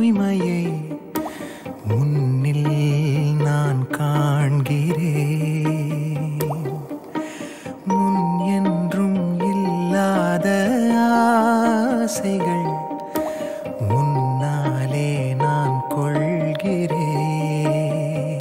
தனிமையை உன்னில் நான் காண்கிறேன் முன் என்றும் இல்லாத ஆசைகள் உன்னாலே நான் கொள்கிறேன்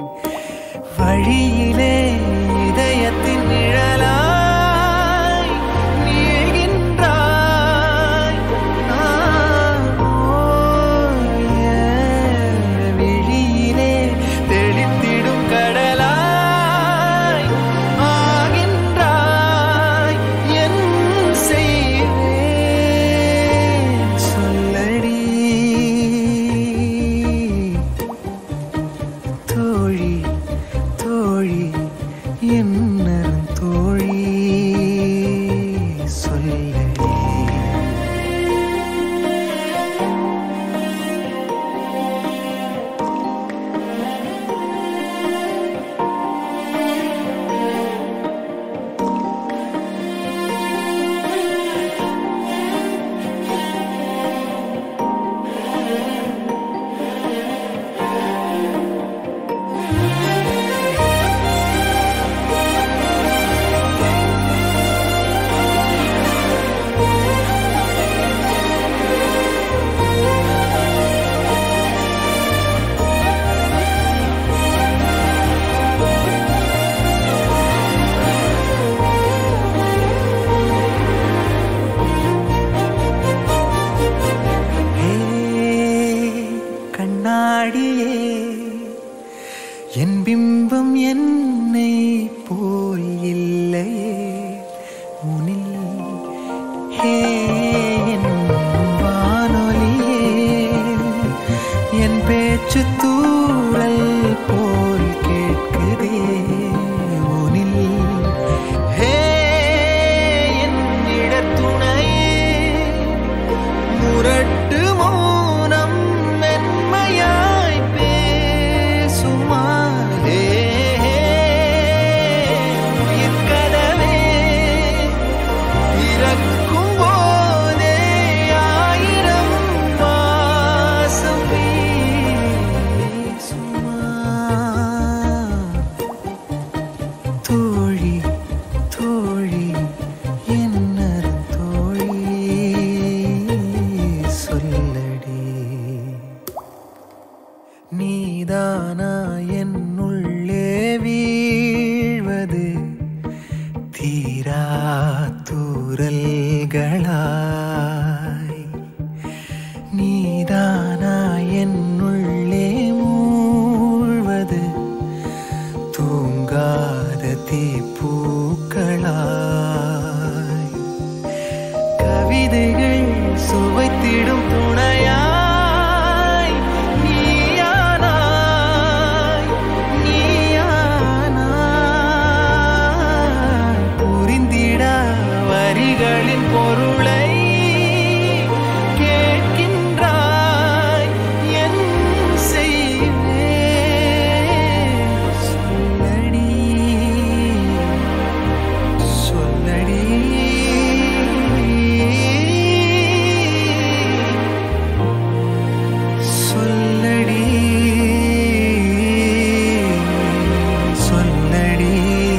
வழியிலே இதயத்தின் நிழலாய் நீள்கின்றாய். நான் ஓய விழியிலே தெளித்திடும் கடலாய் ஆகின்றாய். என் செய்வேன் சொல்லடி தோழி தோழி என்ன தோழி சொல்லடி ஹே கண்ணாடியே என் பிம்பம் என்னை போல் இல்லையே உனில் ஹே என் வானொலியே என் பேச்சு தூரல் போல் கேட்குதே உனில் ஹே என் இடத்துணையே முரட்டு மௌனம் மென்மையாய் பேசுமாறே உயிர்க்கதவே இறக்கும் போதே ஆயிரம் வாசம் வீசுமா தோழி தோழி என்ன தோழி சொல்லடி நீதானா என்னுள்ளே வீழ்வது தீரா தூரல்களாய் நீதானா என்னுள்ளே மூழ்வது தூங்காத தீப்பூக்களாய் கவிதைகள் சுவைத்திடும் துணையாய் நீயானாய் நீயானாய் புரிந்திடா வரிகளின் பொருளை கேட்கின்றாய் என் செய்வேன் சொல்லடி சொல்லடி சொல்லடி சொல்லடி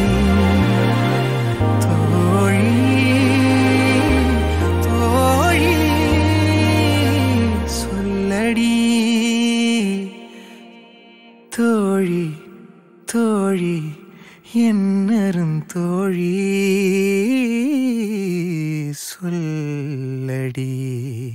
தோழி தோழி சொல்லடி தோழி தோழி என்னரும் தோழி சொல்லடி